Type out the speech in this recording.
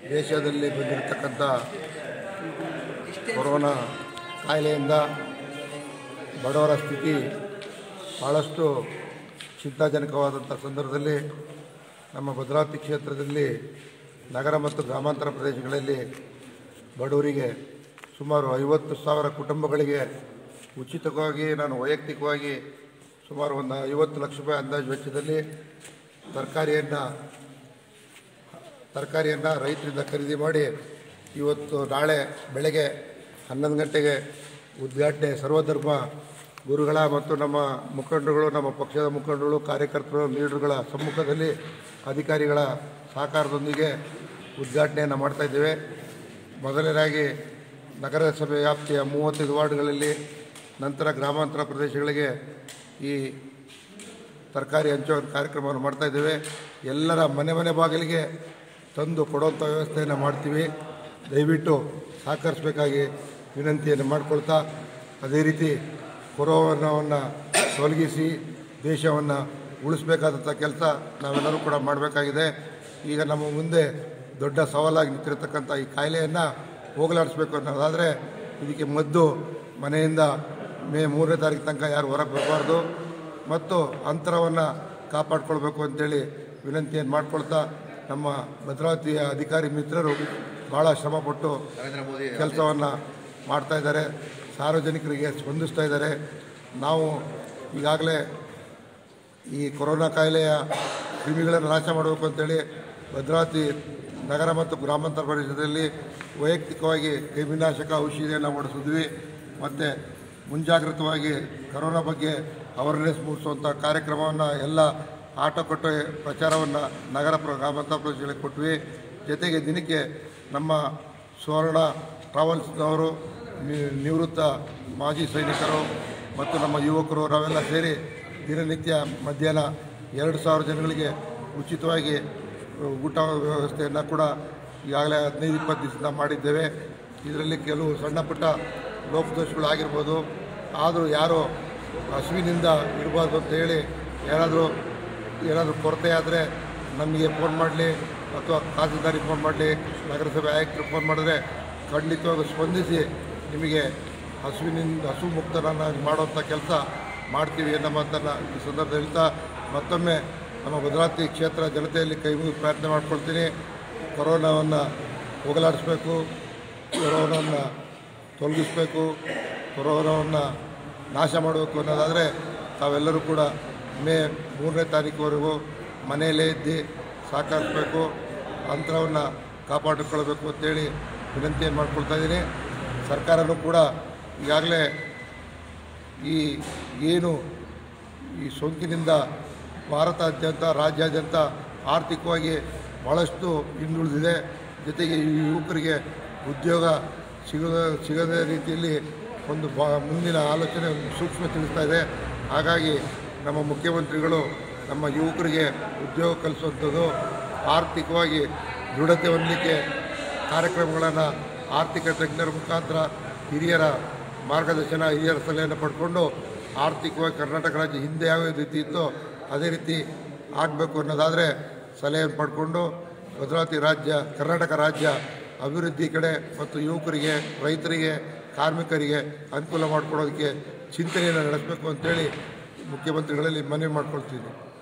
ದೇಶದಲ್ಲಿ ಬಂದಿರತಕ್ಕಂಥ ಕೊರೋನಾ ಕಾಯಿಲೆಯಿಂದ ಬಡವರ ಸ್ಥಿತಿ ಭಾಳಷ್ಟು ಚಿಂತಾಜನಕವಾದಂಥ ಸಂದರ್ಭದಲ್ಲಿ ನಮ್ಮ ಭದ್ರಾವತಿ ಕ್ಷೇತ್ರದಲ್ಲಿ ನಗರ ಮತ್ತು ಗ್ರಾಮಾಂತರ ಪ್ರದೇಶಗಳಲ್ಲಿ ಬಡವರಿಗೆ ಸುಮಾರು ಐವತ್ತು ಸಾವಿರ ಕುಟುಂಬಗಳಿಗೆ ಉಚಿತವಾಗಿ ನಾನು ವೈಯಕ್ತಿಕವಾಗಿ ಸುಮಾರು ಒಂದು ಐವತ್ತು ಲಕ್ಷ ರೂಪಾಯಿ ಅಂದಾಜು ವೆಚ್ಚದಲ್ಲಿ ತರಕಾರಿಯನ್ನು ತರಕಾರಿಯನ್ನು ರೈತರಿಂದ ಖರೀದಿ ಮಾಡಿ ಇವತ್ತು ನಾಳೆ ಬೆಳಗ್ಗೆ ಹನ್ನೊಂದು ಗಂಟೆಗೆ ಉದ್ಘಾಟನೆ ಸರ್ವಧರ್ಮ ಗುರುಗಳ ಮತ್ತು ನಮ್ಮ ಮುಖಂಡರುಗಳು ನಮ್ಮ ಪಕ್ಷದ ಮುಖಂಡರುಗಳು ಕಾರ್ಯಕರ್ತರು ಲೀಡರ್ಗಳ ಸಮ್ಮುಖದಲ್ಲಿ ಅಧಿಕಾರಿಗಳ ಸಹಕಾರದೊಂದಿಗೆ ಉದ್ಘಾಟನೆಯನ್ನು ಮಾಡ್ತಾ ಇದ್ದೇವೆ ಮೊದಲನೇದಾಗಿ ನಗರಸಭೆ ವ್ಯಾಪ್ತಿಯ ಮೂವತ್ತೈದು ವಾರ್ಡ್ಗಳಲ್ಲಿ ನಂತರ ಗ್ರಾಮಾಂತರ ಪ್ರದೇಶಗಳಿಗೆ ಈ ತರಕಾರಿ ಹಂಚುವ ಕಾರ್ಯಕ್ರಮವನ್ನು ಮಾಡ್ತಾ ಇದ್ದೇವೆ ಎಲ್ಲರ ಮನೆ ಮನೆ ಬಾಗಿಲಿಗೆ ತಂದು ಕೊಡುವಂಥ ವ್ಯವಸ್ಥೆಯನ್ನು ಮಾಡ್ತೀವಿ ದಯವಿಟ್ಟು ಸಹಕರಿಸಬೇಕಾಗಿ ವಿನಂತಿಯನ್ನು ಮಾಡಿಕೊಳ್ತಾ ಅದೇ ರೀತಿ ಕೊರೋನಾವನ್ನು ತೊಲಗಿಸಿ ದೇಶವನ್ನು ಉಳಿಸಬೇಕಾದಂಥ ಕೆಲಸ ನಾವೆಲ್ಲರೂ ಕೂಡ ಮಾಡಬೇಕಾಗಿದೆ ಈಗ ನಮ್ಮ ಮುಂದೆ ದೊಡ್ಡ ಸವಾಲಾಗಿ ನಿಂತಿರತಕ್ಕಂಥ ಈ ಕಾಯಿಲೆಯನ್ನು ಹೋಗಲಾಡಿಸ್ಬೇಕು ಅನ್ನೋದಾದರೆ ಇದಕ್ಕೆ ಮದ್ದು ಮನೆಯಿಂದ ಮೇ ಮೂರನೇ ತಾರೀಕು ತನಕ ಯಾರು ಹೊರಗೆ ಬರಬಾರ್ದು ಮತ್ತು ಅಂತರವನ್ನು ಕಾಪಾಡಿಕೊಳ್ಬೇಕು ಅಂತೇಳಿ ವಿನಂತಿಯನ್ನು ಮಾಡಿಕೊಳ್ತಾ ನಮ್ಮ ಭದ್ರಾವತಿಯ ಅಧಿಕಾರಿ ಮಿತ್ರರು ಭಾಳ ಶ್ರಮಪಟ್ಟು ಕೆಲಸವನ್ನು ಮಾಡ್ತಾ ಇದ್ದಾರೆ ಸಾರ್ವಜನಿಕರಿಗೆ ಸ್ಪಂದಿಸ್ತಾ ಇದ್ದಾರೆ ನಾವು ಈಗಾಗಲೇ ಈ ಕೊರೋನಾ ಕಾಯಿಲೆಯ ಕ್ರಿಮಿಗಳನ್ನು ನಾಶ ಮಾಡಬೇಕು ಅಂತೇಳಿ ಭದ್ರಾವತಿ ನಗರ ಮತ್ತು ಗ್ರಾಮಾಂತರ ಪ್ರದೇಶದಲ್ಲಿ ವೈಯಕ್ತಿಕವಾಗಿ ಕ್ರಿಮಿನಾಶಕ ಔಷಧಿಯನ್ನು ಮಾಡಿಸಿದ್ವಿ ಮತ್ತು ಮುಂಜಾಗ್ರತವಾಗಿ ಕರೋನಾ ಬಗ್ಗೆ ಅವೇರ್ನೆಸ್ ಮೂಡಿಸುವಂಥ ಕಾರ್ಯಕ್ರಮವನ್ನು ಎಲ್ಲ ಆಟೋಕಟ್ಟು ಪ್ರಚಾರವನ್ನು ನಗರ ಪ್ರ ಗ್ರಾಮಾಂತರ ಪ್ರದೇಶಗಳಿಗೆ ಕೊಟ್ವಿ ಜೊತೆಗೆ ದಿನಕ್ಕೆ ನಮ್ಮ ಸುವರ್ಣ ಟ್ರಾವೆಲ್ಸ್ನವರು ನಿ- ನಿವೃತ್ತ ಮಾಜಿ ಸೈನಿಕರು ಮತ್ತು ನಮ್ಮ ಯುವಕರು ನಾವೆಲ್ಲ ಸೇರಿ ದಿನನಿತ್ಯ ಮಧ್ಯಾಹ್ನ ಎರಡು ಸಾವಿರ ಜನಗಳಿಗೆ ಉಚಿತವಾಗಿ ಊಟ ವ್ಯವಸ್ಥೆಯನ್ನು ಕೂಡ ಈಗಾಗಲೇ ಹದಿನೈದು ಇಪ್ಪತ್ತು ದಿವಸದಿಂದ ಮಾಡಿದ್ದೇವೆ ಇದರಲ್ಲಿ ಕೆಲವು ಸಣ್ಣ ಪುಟ್ಟ ಲೋಪದೋಷಗಳು ಆಗಿರ್ಬೋದು ಆದರೂ ಯಾರು ಹಸುವಿನಿಂದ ಇರಬಾರ್ದು ಅಂತ ಹೇಳಿ ಯಾರಾದರೂ ಏನಾದರೂ ಕೊರತೆ ಆದರೆ ನಮಗೆ ಫೋನ್ ಮಾಡಲಿ ಅಥವಾ ತಹಸೀಲ್ದಾರಿಗೆ ಫೋನ್ ಮಾಡಲಿ ನಗರಸಭೆ ಆಯುಕ್ತರು ಫೋನ್ ಮಾಡಿದ್ರೆ ಖಂಡಿತವಾಗಿ ಸ್ಪಂದಿಸಿ ನಿಮಗೆ ಹಸುವಿನಿಂದ ಹಸು ಮುಕ್ತರನ್ನಾಗಿ ಮಾಡುವಂಥ ಕೆಲಸ ಮಾಡ್ತೀವಿ ಅನ್ನೋ ಮಾತನ್ನು ಈ ಸಂದರ್ಭದಲ್ಲಿ ಹೇಳ್ತಾ ಮತ್ತೊಮ್ಮೆ ನಮ್ಮ ಭದ್ರಾವತಿ ಕ್ಷೇತ್ರ ಜನತೆಯಲ್ಲಿ ಕೈ ಮುಗಿದು ಪ್ರಯತ್ನ ಮಾಡ್ಕೊಳ್ತೀನಿ ಕೊರೋನಾವನ್ನು ಹೋಗಲಾಡಿಸ್ಬೇಕು ಕೊರೋನಾವನ್ನು ತೊಲಗಿಸ್ಬೇಕು ಕೊರೋನಾವನ್ನು ನಾಶ ಮಾಡಬೇಕು ಅನ್ನೋದಾದರೆ ತಾವೆಲ್ಲರೂ ಕೂಡ ಮೇ ಮೂರನೇ ತಾರೀಕುವರೆಗೂ ಮನೆಯಲ್ಲೇ ಇದ್ದು ಸಹಕರಿಸಬೇಕು ಅಂತರವನ್ನು ಕಾಪಾಡಿಕೊಳ್ಬೇಕು ಅಂತೇಳಿ ವಿನಂತಿಯನ್ನು ಮಾಡ್ಕೊಳ್ತಾ ಇದ್ದೀನಿ ಸರ್ಕಾರನೂ ಕೂಡ ಈಗಾಗಲೇ ಈ ಏನು ಈ ಸೋಂಕಿನಿಂದ ಭಾರತಾದ್ಯಂತ ರಾಜ್ಯಾದ್ಯಂತ ಆರ್ಥಿಕವಾಗಿ ಭಾಳಷ್ಟು ಹಿಂದುಳಿದಿದೆ ಜೊತೆಗೆ ಈ ಯುವಕರಿಗೆ ಉದ್ಯೋಗ ಸಿಗದ ಸಿಗದ ರೀತಿಯಲ್ಲಿ ಒಂದು ಬಾ ಮುಂದಿನ ಆಲೋಚನೆ ಸೂಕ್ಷ್ಮ ತಿಳಿಸ್ತಾ ಇದೆ ಹಾಗಾಗಿ ನಮ್ಮ ಮುಖ್ಯಮಂತ್ರಿಗಳು ನಮ್ಮ ಯುವಕರಿಗೆ ಉದ್ಯೋಗ ಕಲಿಸುವಂಥದ್ದು ಆರ್ಥಿಕವಾಗಿ ದೃಢತೆ ಹೊಂದಲಿಕ್ಕೆ ಕಾರ್ಯಕ್ರಮಗಳನ್ನು ಆರ್ಥಿಕ ತಜ್ಞರ ಮುಖಾಂತರ ಹಿರಿಯರ ಮಾರ್ಗದರ್ಶನ ಹಿರಿಯರ ಸಲಹೆಯನ್ನು ಪಡ್ಕೊಂಡು ಆರ್ಥಿಕವಾಗಿ ಕರ್ನಾಟಕ ರಾಜ್ಯ ಹಿಂದೆ ಯಾವ ರೀತಿ ಇತ್ತೋ ಅದೇ ರೀತಿ ಆಗಬೇಕು ಅನ್ನೋದಾದರೆ ಸಲಹೆಯನ್ನು ಪಡ್ಕೊಂಡು ಭದ್ರಾವತಿ ರಾಜ್ಯ ಕರ್ನಾಟಕ ರಾಜ್ಯ ಅಭಿವೃದ್ಧಿ ಕಡೆ ಮತ್ತು ಯುವಕರಿಗೆ ರೈತರಿಗೆ ಕಾರ್ಮಿಕರಿಗೆ ಅನುಕೂಲ ಮಾಡಿಕೊಡೋದಕ್ಕೆ ಚಿಂತನೆಯನ್ನು ನಡೆಸಬೇಕು ಅಂತೇಳಿ ಮುಖ್ಯಮಂತ್ರಿಗಳಲ್ಲಿ ಮನವಿ ಮಾಡ್ಕೊಳ್ತೀನಿ